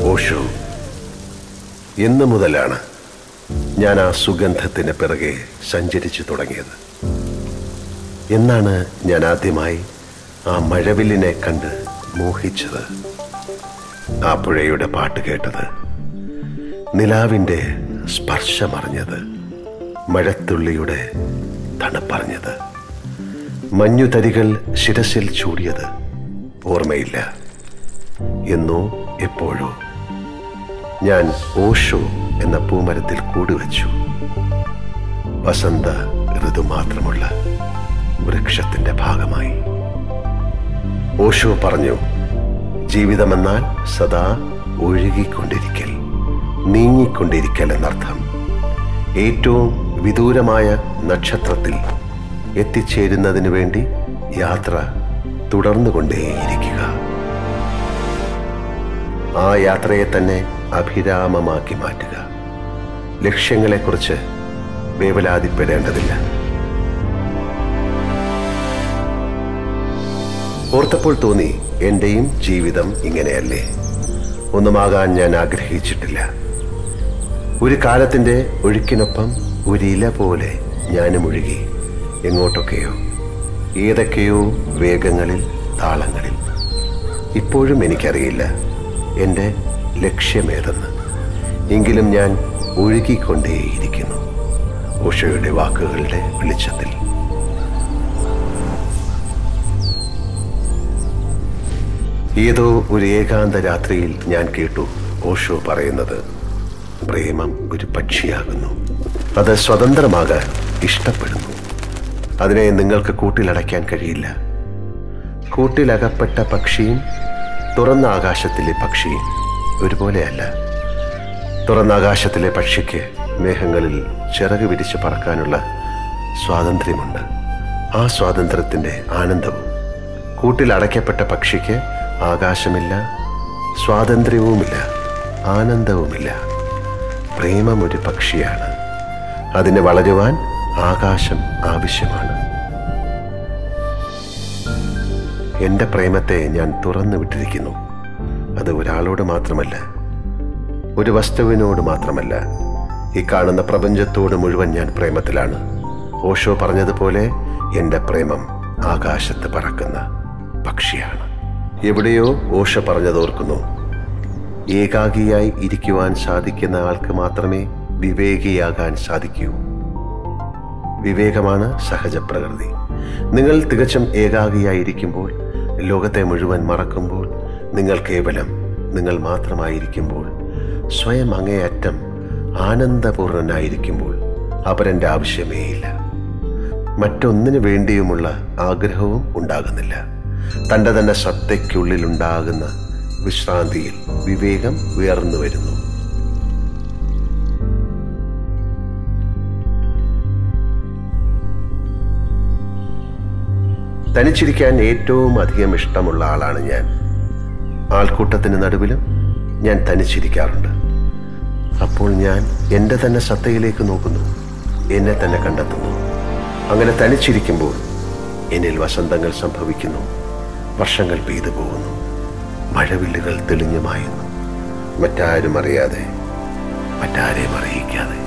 ഓഷോ എന്ന് മുതലാണ് ഞാൻ ആ സുഗന്ധത്തിന് പിറകെ സഞ്ചരിച്ചു തുടങ്ങിയത് എന്നാണ് ഞാൻ ആദ്യമായി ആ മഴവില്ലിനെ കണ്ട് മോഹിച്ചത് ആ പുഴയുടെ പാട്ട് കേട്ടത് നിലാവിൻ്റെ സ്പർശമറിഞ്ഞത് മഴത്തുള്ളിയുടെ തണുപ്പറിഞ്ഞത് മഞ്ഞുതരികൾ ശിരസിൽ ചൂടിയത് ഓർമ്മയില്ല എന്നോ എപ്പോഴോ ഞാൻ ഓഷോ എന്ന പൂമരത്തിൽ കൂടുവച്ചു വസന്ത ഋതു മാത്രമുള്ള വൃക്ഷത്തിന്റെ ഭാഗമായി ഓഷോ പറഞ്ഞു ജീവിതമെന്നാൽ സദാ ഒഴുകിക്കൊണ്ടിരിക്കൽ നീങ്ങിക്കൊണ്ടിരിക്കൽ എന്നർത്ഥം ഏറ്റവും വിദൂരമായ നക്ഷത്രത്തിൽ എത്തിച്ചേരുന്നതിന് വേണ്ടി യാത്ര തുടർന്നുകൊണ്ടേയിരിക്കുക ആ യാത്രയെ തന്നെ അഭിരാമമാക്കി മാറ്റുക ലക്ഷ്യങ്ങളെക്കുറിച്ച് വേവലാതിപ്പെടേണ്ടതില്ല ഓർത്തപ്പോൾ തോന്നി എന്റെയും ജീവിതം ഇങ്ങനെയല്ലേ ഒന്നുമാകാൻ ഞാൻ ആഗ്രഹിച്ചിട്ടില്ല ഒരു കാലത്തിന്റെ ഒഴുക്കിനൊപ്പം ഒരു ഇല പോലെ ഞാനും ഒഴുകി എങ്ങോട്ടൊക്കെയോ ഏതൊക്കെയോ വേഗങ്ങളിൽ താളങ്ങളിൽ ഇപ്പോഴും എനിക്കറിയില്ല എൻ്റെ ലക്ഷ്യമേതെന്ന് എങ്കിലും ഞാൻ ഒഴുകിക്കൊണ്ടേയിരിക്കുന്നു ഉഷയുടെ വാക്കുകളുടെ വെളിച്ചത്തിൽ ഏതോ ഒരു ഏകാന്ത രാത്രിയിൽ ഞാൻ കേട്ടു ഓഷോ പറയുന്നത് പ്രേമം ഒരു പക്ഷിയാകുന്നു അത് സ്വതന്ത്രമാകാൻ ഇഷ്ടപ്പെടുന്നു അതിനെ നിങ്ങൾക്ക് കൂട്ടിലടയ്ക്കാൻ കഴിയില്ല കൂട്ടിലകപ്പെട്ട പക്ഷിയും തുറന്ന ആകാശത്തിലെ പക്ഷിയും ഒരുപോലെയല്ല തുറന്ന ആകാശത്തിലെ പക്ഷിക്ക് മേഘങ്ങളിൽ ചിറക് വിരിച്ച് പറക്കാനുള്ള സ്വാതന്ത്ര്യമുണ്ട് ആ സ്വാതന്ത്ര്യത്തിൻ്റെ ആനന്ദവും കൂട്ടിൽ അടയ്ക്കപ്പെട്ട പക്ഷിക്ക് ആകാശമില്ല സ്വാതന്ത്ര്യവുമില്ല ആനന്ദവുമില്ല പ്രേമം ഒരു പക്ഷിയാണ് അതിന് വളരുവാൻ ആകാശം ആവശ്യമാണ് എൻ്റെ പ്രേമത്തെ ഞാൻ തുറന്നു വിട്ടിരിക്കുന്നു അത് ഒരാളോട് മാത്രമല്ല ഒരു വസ്തുവിനോട് മാത്രമല്ല ഈ കാണുന്ന പ്രപഞ്ചത്തോട് മുഴുവൻ ഞാൻ പ്രേമത്തിലാണ് ഓഷോ പറഞ്ഞതുപോലെ എൻ്റെ പ്രേമം ആകാശത്ത് പറക്കുന്ന പക്ഷിയാണ് എവിടെയോ ഓഷ പറഞ്ഞത് ഓർക്കുന്നു ഏകാഗിയായി ഇരിക്കുവാൻ സാധിക്കുന്ന ആൾക്ക് മാത്രമേ വിവേകിയാകാൻ സാധിക്കൂ വിവേകമാണ് സഹജപ്രകൃതി നിങ്ങൾ തികച്ചും ഏകാഗിയായിരിക്കുമ്പോൾ ലോകത്തെ മുഴുവൻ മറക്കുമ്പോൾ നിങ്ങൾ കേവലം നിങ്ങൾ മാത്രമായിരിക്കുമ്പോൾ സ്വയം അങ്ങേയറ്റം ആനന്ദപൂർണനായിരിക്കുമ്പോൾ അപരന്റെ ആവശ്യമേയില്ല മറ്റൊന്നിനു വേണ്ടിയുമുള്ള ആഗ്രഹവും ഉണ്ടാകുന്നില്ല തൻ്റെ തന്നെ സത്തയ്ക്കുള്ളിലുണ്ടാകുന്ന വിശ്രാന്തിയിൽ വിവേകം ഉയർന്നു വരുന്നു തനിച്ചിരിക്കാൻ ഏറ്റവും അധികം ഇഷ്ടമുള്ള ആളാണ് ഞാൻ ആൾക്കൂട്ടത്തിന് നടുവിലും ഞാൻ തനിച്ചിരിക്കാറുണ്ട് അപ്പോൾ ഞാൻ എൻ്റെ തന്നെ സത്തയിലേക്ക് നോക്കുന്നു എന്നെ തന്നെ കണ്ടെത്തുന്നു അങ്ങനെ തനിച്ചിരിക്കുമ്പോൾ എന്നിൽ വസന്തങ്ങൾ സംഭവിക്കുന്നു വർഷങ്ങൾ പെയ്തു പോകുന്നു മഴവില്ലുകൾ തെളിഞ്ഞു മായുന്നു മറ്റാരും അറിയാതെ മറ്റാരെയും അറിയിക്കാതെ